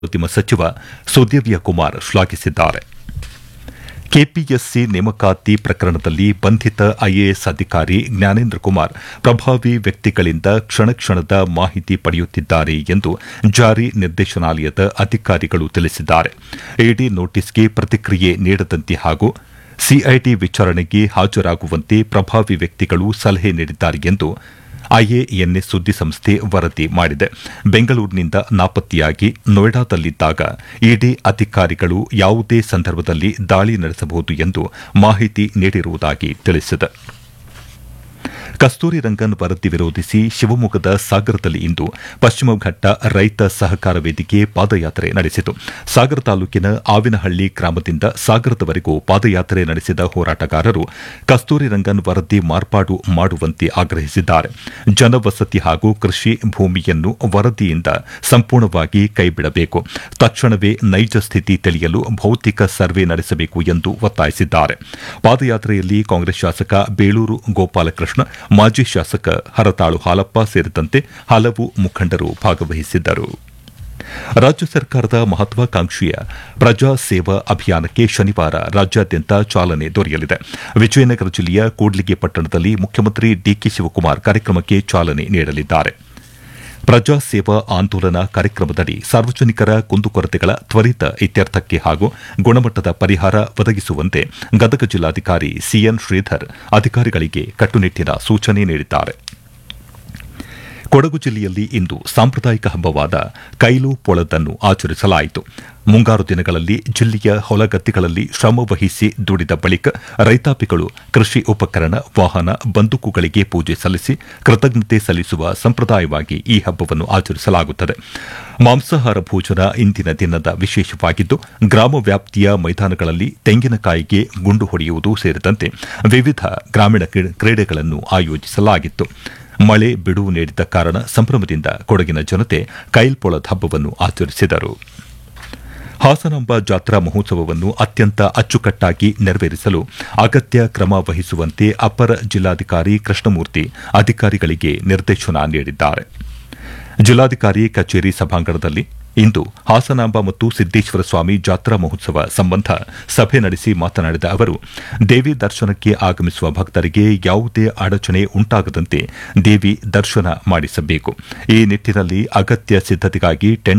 ಉದ್ಯಮ ಸಚಿವ ಸುದೇವ್ಯ ಕುಮಾರ್ ಶ್ಲಾಘಿಸಿದ್ದಾರೆ ಕೆಪಿಎಸ್ಸಿ ನೇಮಕಾತಿ ಪ್ರಕರಣದಲ್ಲಿ ಬಂಧಿತ ಐಎಎಸ್ ಅಧಿಕಾರಿ ಜ್ಞಾನೇಂದ್ರ ಕುಮಾರ್ ಪ್ರಭಾವಿ ವ್ಯಕ್ತಿಗಳಿಂದ ಕ್ಷಣ ಕ್ಷಣದ ಮಾಹಿತಿ ಪಡೆಯುತ್ತಿದ್ದಾರೆ ಎಂದು ಜಾರಿ ನಿರ್ದೇಶನಾಲಯದ ಅಧಿಕಾರಿಗಳು ತಿಳಿಸಿದ್ದಾರೆ ಇಡಿ ನೋಟಿಸ್ಗೆ ಪ್ರತಿಕ್ರಿಯೆ ನೀಡದಂತೆ ಹಾಗೂ ಸಿಐಡಿ ವಿಚಾರಣೆಗೆ ಹಾಜರಾಗುವಂತೆ ಪ್ರಭಾವಿ ವ್ಯಕ್ತಿಗಳು ಸಲಹೆ ನೀಡಿದ್ದಾರೆ ಎಂದು ಐಎಎನ್ಎಸ್ ಸುದ್ದಿಸಂಸ್ಥೆ ವರದಿ ಮಾಡಿದೆ ಬೆಂಗಳೂರಿನಿಂದ ನಾಪತ್ತೆಯಾಗಿ ನೋಯ್ಡಾದಲ್ಲಿದ್ದಾಗ ಇಡಿ ಅಧಿಕಾರಿಗಳು ಯಾವುದೇ ಸಂದರ್ಭದಲ್ಲಿ ದಾಳಿ ನಡೆಸಬಹುದು ಎಂದು ಮಾಹಿತಿ ನೀಡಿರುವುದಾಗಿ ತಿಳಿಸಿದೆ ಕಸ್ತೂರಿ ರಂಗನ್ ವರದಿ ವಿರೋಧಿಸಿ ಶಿವಮೊಗ್ಗದ ಸಾಗರದಲ್ಲಿ ಇಂದು ಪಶ್ಚಿಮ ಘಟ್ಟ ರೈತ ಸಹಕಾರ ವೇದಿಕೆ ಪಾದಯಾತ್ರೆ ನಡೆಸಿತು ಸಾಗರ ತಾಲೂಕಿನ ಆವಿನಹಳ್ಳಿ ಗ್ರಾಮದಿಂದ ಸಾಗರದವರೆಗೂ ಪಾದಯಾತ್ರೆ ನಡೆಸಿದ ಹೋರಾಟಗಾರರು ಕಸ್ತೂರಿ ರಂಗನ್ ವರದಿ ಮಾರ್ಪಾಡು ಮಾಡುವಂತೆ ಆಗ್ರಹಿಸಿದ್ದಾರೆ ಜನವಸತಿ ಹಾಗೂ ಕೃಷಿ ಭೂಮಿಯನ್ನು ವರದಿಯಿಂದ ಸಂಪೂರ್ಣವಾಗಿ ಕೈಬಿಡಬೇಕು ತಕ್ಷಣವೇ ನೈಜ ಸ್ಥಿತಿ ತಿಳಿಯಲು ಭೌತಿಕ ಸರ್ವೆ ನಡೆಸಬೇಕು ಎಂದು ಒತ್ತಾಯಿಸಿದ್ದಾರೆ ಪಾದಯಾತ್ರೆಯಲ್ಲಿ ಕಾಂಗ್ರೆಸ್ ಶಾಸಕ ಬೇಳೂರು ಗೋಪಾಲಕೃಷ್ಣ ಮಾಜಿ ಶಾಸಕ ಹರತಾಳು ಹಾಲಪ್ಪ ಸೇರಿದಂತೆ ಹಲವು ಮುಖಂಡರು ಭಾಗವಹಿಸಿದ್ದರು ರಾಜ್ಯ ಸರ್ಕಾರದ ಮಹತ್ವಾಕಾಂಕ್ಷೆಯ ಪ್ರಜಾ ಸೇವಾ ಅಭಿಯಾನಕ್ಕೆ ಶನಿವಾರ ರಾಜ್ಯಾದ್ಯಂತ ಚಾಲನೆ ದೊರೆಯಲಿದೆ ವಿಜಯನಗರ ಜಿಲ್ಲೆಯ ಕೂಡ್ಲಿಗಿ ಪಟ್ಟಣದಲ್ಲಿ ಮುಖ್ಯಮಂತ್ರಿ ಡಿಕೆ ಶಿವಕುಮಾರ್ ಕಾರ್ಯಕ್ರಮಕ್ಕೆ ಚಾಲನೆ ನೀಡಲಿದ್ದಾರೆ ಪ್ರಜಾ ಸೇವಾ ಆಂದೋಲನ ಕಾರ್ಯಕ್ರಮದಡಿ ಸಾರ್ವಜನಿಕರ ಕುಂದುಕೊರತೆಗಳ ತ್ವರಿತ ಇತ್ಯರ್ಥಕ್ಕೆ ಹಾಗೂ ಗುಣಮಟ್ಟದ ಪರಿಹಾರ ಒದಗಿಸುವಂತೆ ಗದಗ ಜಿಲ್ಲಾಧಿಕಾರಿ ಸಿಎನ್ ಶ್ರೀಧರ್ ಅಧಿಕಾರಿಗಳಿಗೆ ಕಟ್ಟುನಿಟ್ಟಿನ ಸೂಚನೆ ನೀಡಿದ್ದಾರೆ ಕೊಡಗು ಜಿಲ್ಲೆಯಲ್ಲಿ ಇಂದು ಸಾಂಪ್ರದಾಯಿಕ ಹಬ್ಬವಾದ ಕೈಲು ಪೊಳದನ್ನು ಆಚರಿಸಲಾಯಿತು ಮುಂಗಾರು ದಿನಗಳಲ್ಲಿ ಜಿಲ್ಲೆಯ ಹೊಲಗದ್ದೆಗಳಲ್ಲಿ ಶ್ರಮವಹಿಸಿ ದುಡಿದ ಬಳಿಕ ರೈತಾಪಿಗಳು ಕೃಷಿ ಉಪಕರಣ ವಾಹನ ಬಂದೂಕುಗಳಿಗೆ ಪೂಜೆ ಸಲ್ಲಿಸಿ ಕೃತಜ್ಞತೆ ಸಲ್ಲಿಸುವ ಸಂಪ್ರದಾಯವಾಗಿ ಈ ಹಬ್ಬವನ್ನು ಆಚರಿಸಲಾಗುತ್ತದೆ ಮಾಂಸಾಹಾರ ಭೋಜನ ಇಂದಿನ ದಿನದ ವಿಶೇಷವಾಗಿದ್ದು ಗ್ರಾಮ ವ್ಯಾಪ್ತಿಯ ಮೈದಾನಗಳಲ್ಲಿ ತೆಂಗಿನಕಾಯಿಗೆ ಗುಂಡು ಹೊಡೆಯುವುದು ಸೇರಿದಂತೆ ವಿವಿಧ ಗ್ರಾಮೀಣ ಕ್ರೀಡೆಗಳನ್ನು ಆಯೋಜಿಸಲಾಗಿತ್ತು ಮಳೆ ಬಿಡುವು ನೀಡಿದ ಕಾರಣ ಸಂಭ್ರಮದಿಂದ ಕೊಡಗಿನ ಜನತೆ ಕೈಲ್ಪೊಳದ್ ಹಬ್ಬವನ್ನು ಆಚರಿಸಿದರು ಹಾಸನಾಂಬ ಜಾತ್ರಾ ಮಹೋತ್ಸವವನ್ನು ಅತ್ಯಂತ ಅಚ್ಚುಕಟ್ಟಾಗಿ ನೆರವೇರಿಸಲು ಅಗತ್ಯ ಕ್ರಮ ವಹಿಸುವಂತೆ ಅಪರ ಜಿಲ್ಲಾಧಿಕಾರಿ ಕೃಷ್ಣಮೂರ್ತಿ ಅಧಿಕಾರಿಗಳಿಗೆ ನಿರ್ದೇಶನ ನೀಡಿದ್ದಾರೆ ಜಿಲ್ಲಾಧಿಕಾರಿ ಕಚೇರಿ ಸಭಾಂಗಣದಲ್ಲಿ ಇಂದು ಹಾಸನಾಂಬ ಮತ್ತು ಸಿದ್ದೇಶ್ವರ ಸ್ವಾಮಿ ಜಾತ್ರಾ ಮಹೋತ್ಸವ ಸಂಬಂಧ ಸಭೆ ನಡೆಸಿ ಮಾತನಾಡಿದ ಅವರು ದೇವಿ ದರ್ಶನಕ್ಕೆ ಆಗಮಿಸುವ ಭಕ್ತರಿಗೆ ಯಾವುದೇ ಅಡಚಣೆ ಉಂಟಾಗದಂತೆ ದೇವಿ ದರ್ಶನ ಮಾಡಿಸಬೇಕು ಈ ನಿಟ್ಟಿನಲ್ಲಿ ಅಗತ್ಯ ಸಿದ್ದತೆಗಾಗಿ ಟೆಂಟ್